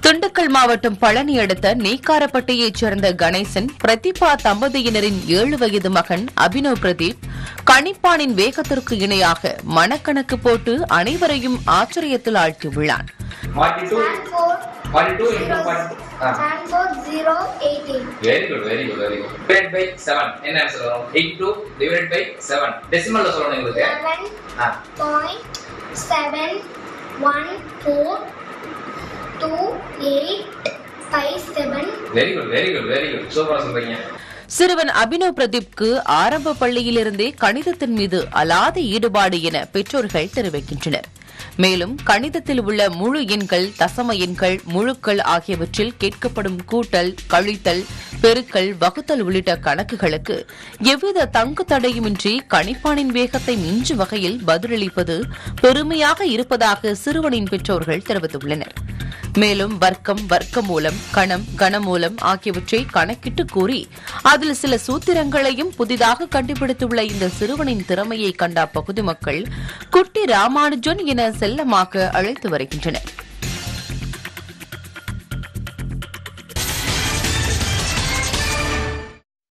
திண்டுக்கல் மாவட்டம் பழனி அடுத்த நீக்காரப்பட்டியைச் சேர்ந்த கணேசன் பிரதிபா தம்பதியினரின் ஏழு வயது மகன் அபினவ் பிரதீப் கணிப்பானின் வேகத்திற்கு இணையாக மனக்கணக்கு போட்டு அனைவரையும் ஆச்சரியத்தில் ஆழ்த்தியுள்ளான் 42 Tan 4 42 into 40 ah Tan 4 0 18 very good very good very good divided by 7 என்ன ஆன்சர் வரும் 82 divided by 7 டெசிமல்ல சொல்லணும் உங்களுக்கு 11 uh point seven one four two eight five seven very good very good very good சூப்பரா சொல்றீங்க சிறுவன் அபினவ் பிரதீப்க்கு ஆரம்ப பள்ளியிலிருந்தே கணிதத்தின் மீது அலாத ஈடுபாடு என பெற்றோர்கள் தெரிவிக்கின்றனர் மேலும் கணிதத்தில் உள்ள முழு எண்கள் தசம எண்கள் முழுக்கள் ஆகியவற்றில் கேட்கப்படும் கூட்டல் கழித்தல் பெருக்கல் வகுத்தல் உள்ளிட்ட கணக்குகளுக்கு எவ்வித தங்கு தடையுமின்றி கணிப்பானின் வேகத்தை மிஞ்சும் வகையில் பதிலளிப்பது பெருமையாக இருப்பதாக சிறுவனின் பெற்றோர்கள் தெரிவித்துள்ளனர் மேலும் வர்க்கம் வர்க்கமூலம் கணம் கனமூலம் ஆகியவற்றை கணக்கிட்டு கூறி அதில் சில சூத்திரங்களையும் புதிதாக கண்டுபிடித்துள்ள இந்த சிறுவனின் திறமையை கண்ட அப்பகுதி மக்கள் குட்டி ராமானுஜன் என செல்லமாக அழைத்து வருகின்றனர்